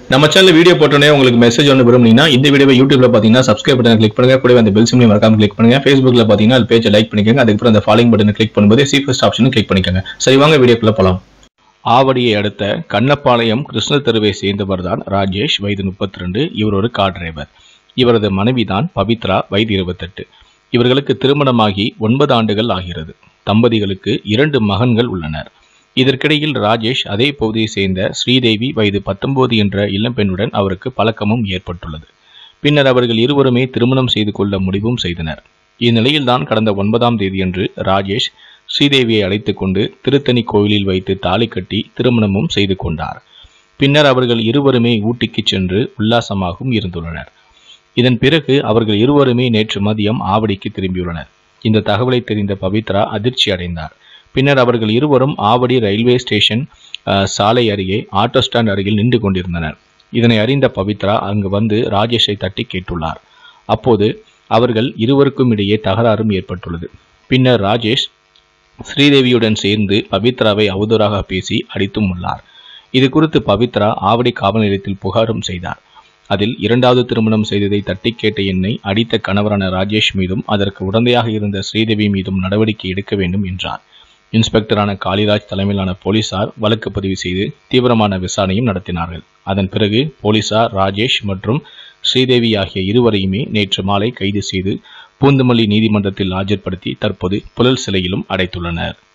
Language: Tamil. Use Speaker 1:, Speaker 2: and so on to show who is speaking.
Speaker 1: நம்ம சேனல் வீடியோ போட்டோன்னே உங்களுக்கு மெசேஜ் ஒன்று விரும்புனீங்கன்னா இந்த வீடியோவை யூடியூப்ல பார்த்தீங்கன்னா சப்ஸ்கிரைப் பட்டன் கிளிக் பண்ணுங்க கூடவே அந்த பெல் சிம்லையும் மறக்காம கிளிக் பண்ணுங்க ஃபேஸ்புக்ல பார்த்தீங்கன்னா அது பேஜை லைக் பண்ணிக்கோங்க அதுக்கப்புறம் அந்த ஃபாலோயிங் பட்டனை கிளிக் பண்ணும்போது சி ஃபர்ஸ்ட் ஆப்ஷனும் கிளிக் பண்ணிக்கோங்க சரி வாங்க வீடியோக்குள்ள போலாம் ஆவடியை அடுத்த கண்ணப்பாளையம் கிருஷ்ண தெருவை சேர்ந்தவர் தான் ராஜேஷ் வயது முப்பத்தி ரெண்டு இவர் ஒரு கார் டிரைவர் இவரது மனைவி தான் பவித்ரா வயது இருபத்தெட்டு இவர்களுக்கு திருமணமாகி ஒன்பது ஆண்டுகள் ஆகிறது தம்பதிகளுக்கு இரண்டு மகன்கள் உள்ளனர் இதற்கிடையில் ராஜேஷ் அதே பகுதியை சேர்ந்த ஸ்ரீதேவி வயது பத்தொன்பது என்ற இளம்பெண்ணுடன் அவருக்கு பழக்கமும் ஏற்பட்டுள்ளது பின்னர் அவர்கள் இருவருமே திருமணம் செய்து கொள்ள முடிவும் செய்தனர் இந்நிலையில்தான் கடந்த ஒன்பதாம் தேதியன்று ராஜேஷ் ஸ்ரீதேவியை அழைத்துக் கொண்டு திருத்தணி கோயிலில் வைத்து தாலி கட்டி திருமணமும் செய்து கொண்டார் பின்னர் அவர்கள் இருவருமே ஊட்டிக்கு சென்று உல்லாசமாகவும் இருந்துள்ளனர் இதன் பிறகு அவர்கள் இருவருமே நேற்று மதியம் ஆவடிக்கு திரும்பியுள்ளனர் இந்த தகவலை தெரிந்த பவித்ரா அதிர்ச்சி அடைந்தார் பின்னர் அவர்கள் இருவரும் ஆவடி ரயில்வே ஸ்டேஷன் அஹ், சாலை அருகே ஆட்டோ ஸ்டாண்ட் அருகில் நின்று கொண்டிருந்தனர் இதனை அறிந்த பவித்ரா அங்கு வந்து ராஜேஷை தட்டி கேட்டுள்ளார் அப்போது அவர்கள் இருவருக்கும் இடையே தகராறும் ஏற்பட்டுள்ளது பின்னர் ராஜேஷ் ஸ்ரீதேவியுடன் சேர்ந்து பவித்ராவை அவதூறாக பேசி அடித்தும் உள்ளார் இது குறித்து பவித்ரா ஆவடி காவல் நிலையத்தில் புகாரும் செய்தார் அதில் இரண்டாவது திருமணம் செய்ததை தட்டி கேட்ட என்னை அடித்த கணவரான ராஜேஷ் மீதும் அதற்கு உடந்தையாக இருந்த ஸ்ரீதேவி மீதும் நடவடிக்கை எடுக்க வேண்டும் என்றார் இன்ஸ்பெக்டரான காளிராஜ் தலைமையிலான போலீசார் வழக்கு பதிவு செய்து தீவிரமான விசாரணையும் நடத்தினார்கள் அதன் பிறகு போலீசார் ராஜேஷ் மற்றும் ஸ்ரீதேவி ஆகிய இருவரையுமே நேற்று மாலை கைது செய்து பூந்தமல்லி நீதிமன்றத்தில் ஆஜர்படுத்தி தற்போது புழல் சிலையிலும் அடைத்துள்ளனர்